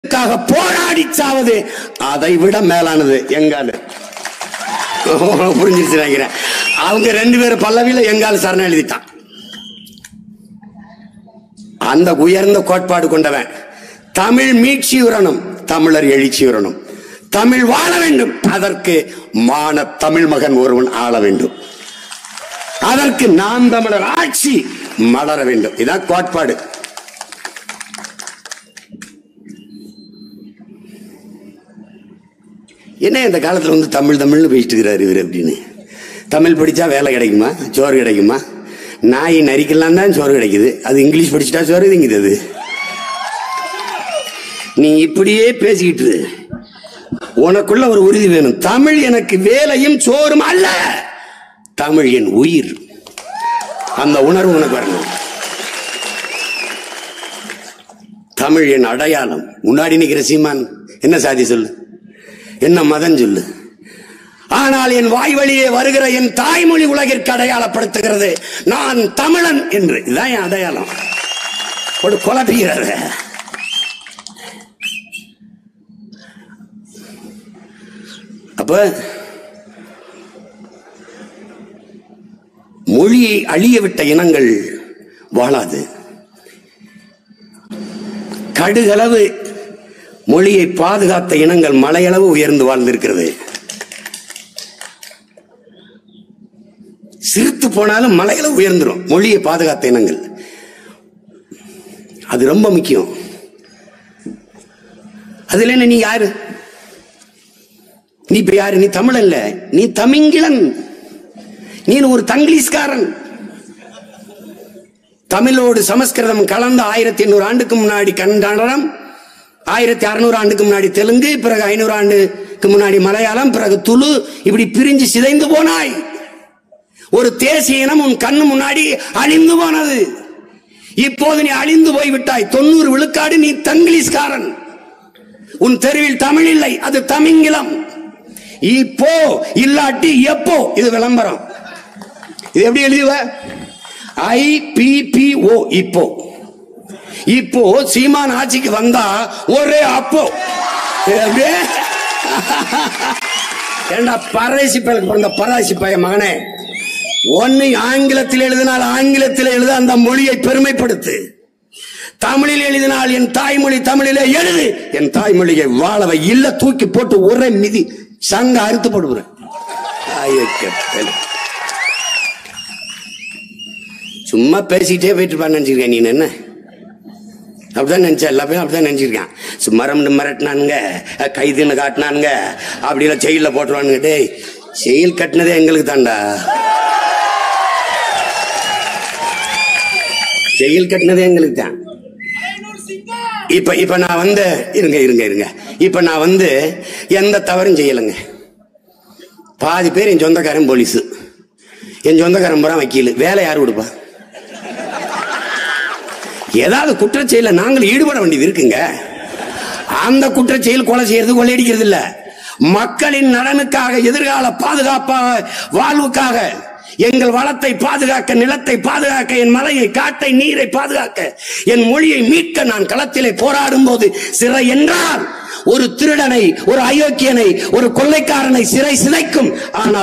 க்காக போராடி சாவது அதை விட மேலானது எங்காலு புரிஞ்சிருச்சு நினைக்கிறேன் அவங்க ரெண்டு பேரும் பல்லவியில எங்கால் சரணம் எழுதிட்டான் அந்த உயர்ந்த கோட்பாடு கொண்டவன் தமிழ் மீட்சியுறணும் தமிழர் எழுச்சியுறணும் தமிழ் வாழ வேண்டும் அதற்கு மான தமிழ் மகன் ஒருவன் ஆள வேண்டும் அதற்கு நாம் தமிழர் ஆட்சி மலர வேண்டும் இதான் கோட்பாடு என்ன இந்த காலத்துல வந்து தமிழ் தமிழ்னு பேசிட்டு இருக்கிறாரு இவர் அப்படின்னு தமிழ் படிச்சா வேலை கிடைக்குமா சோறு கிடைக்குமா நாய் நரிக்கலாம் தான் சோறு கிடைக்குது அது இங்கிலீஷ் படிச்சுட்டா சோறு இதுங்குது அது நீ இப்படியே பேசிக்கிட்டு இரு. உனக்குள்ள ஒரு உறுதி வேணும் தமிழ் எனக்கு வேலையும் சோறும் அல்ல தமிழ் என் உயிர் அந்த உணர்வு உனக்கு வரணும் தமிழ் என் அடையாளம் முன்னாடி நிக்கிற சீமான் என்ன சாதி சொல்லு என்ன மதம் சொல்லு ஆனால் என் வாய் வழியே வருகிற என் தாய்மொழி உலகிற்கு அடையாளப்படுத்துகிறது நான் தமிழன் என்று இதுதான் என் அடையாளம் ஒரு குழப்புகிறது அப்ப மொழியை அழிய விட்ட இனங்கள் வாழாது கடுகளவு மொழியை பாதுகாத்த இனங்கள் மலையளவு உயர்ந்து வாழ்ந்திருக்கிறது சிரித்து போனாலும் மலையளவு உயர்ந்துரும் மொழியை பாதுகாத்த இனங்கள் அது ரொம்ப முக்கியம் அதுல என்ன நீ யாரு நீ இப்ப யாரு நீ தமிழன் இல்ல நீ தமிங்கிலன் நீ ஒரு தங்கிலீஷ்காரன் தமிழோடு சமஸ்கிருதம் கலந்த ஆயிரத்தி எண்ணூறு ஆண்டுக்கு முன்னாடி கன்னடம் ஆயிரத்தி அறுநூறு ஆண்டுக்கு முன்னாடி தெலுங்கு பிறகு ஐநூறு ஆண்டுக்கு முன்னாடி மலையாளம் பிறகு துளு இப்படி பிரிஞ்சு சிதைந்து போனாய் ஒரு தேசிய இனம் உன் கண்ணு முன்னாடி அழிந்து போனது இப்போது நீ அழிந்து போய்விட்டாய் தொண்ணூறு விழுக்காடு நீ தங்கிலீஷ்காரன் உன் தெருவில் தமிழ் இல்லை அது தமிங்கிலம் இப்போ இல்லாட்டி எப்போ இது விளம்பரம் இது எப்படி எழுதுவ ஐ பி பி ஓ இப்போ இப்போ சீமான் ஆட்சிக்கு வந்தா ஒரே அப்போ இது அப்படியே ஏண்டா பரதேசி பயலுக்கு பிறந்த பரதேசி பைய மகனே ஒன்னு ஆங்கிலத்தில் எழுதினால் ஆங்கிலத்தில் எழுத அந்த மொழியை பெருமைப்படுத்து தமிழில் எழுதினால் என் தாய்மொழி தமிழிலே எழுது என் தாய்மொழியை வாழவை இல்ல தூக்கி போட்டு ஒரே மிதி சங்க அறுத்து போடுகிறேன் சும்மா பேசிக்கிட்டே போயிட்டு இருப்பான்னு நினைச்சிருக்கேன் நீ என்ன அப்படிதான் நினைச்சேன் எல்லா பேரும் அப்படிதான் நினைச்சிருக்கான் சும்மரம் மிரட்டினானுங்க கைதுன்னு காட்டினானுங்க அப்படிலாம் செயலில் போட்டுருவானுங்க டேய் செயல் கட்டினதே எங்களுக்கு தான்டா செயல் கட்டினதே எங்களுக்கு தான் இப்ப இப்ப நான் வந்து இருங்க இருங்க இருங்க இப்ப நான் வந்து எந்த தவறும் செய்யலைங்க பாதி பேர் என் சொந்தக்காரன் போலீஸ் என் சொந்தக்காரன் பூரா வக்கீல் வேலை யார் கொடுப்பா ஏதாவது குற்றச்செயல நாங்கள் ஈடுபட வேண்டியது இருக்குங்க அந்த குற்றச்செயல் கொலை செய்யறது கொள்ளையடிக்கிறது இல்ல மக்களின் நலனுக்காக எதிர்கால பாதுகாப்பாக வாழ்வுக்காக எங்கள் வளத்தை பாதுகாக்க நிலத்தை பாதுகாக்க என் மலையை காட்டை நீரை பாதுகாக்க என் மொழியை மீட்க நான் களத்திலே போராடும் போது சிறை என்றால் ஒரு திருடனை ஒரு அயோக்கியனை ஒரு கொள்ளைக்காரனை சிறை சிதைக்கும் ஆனால்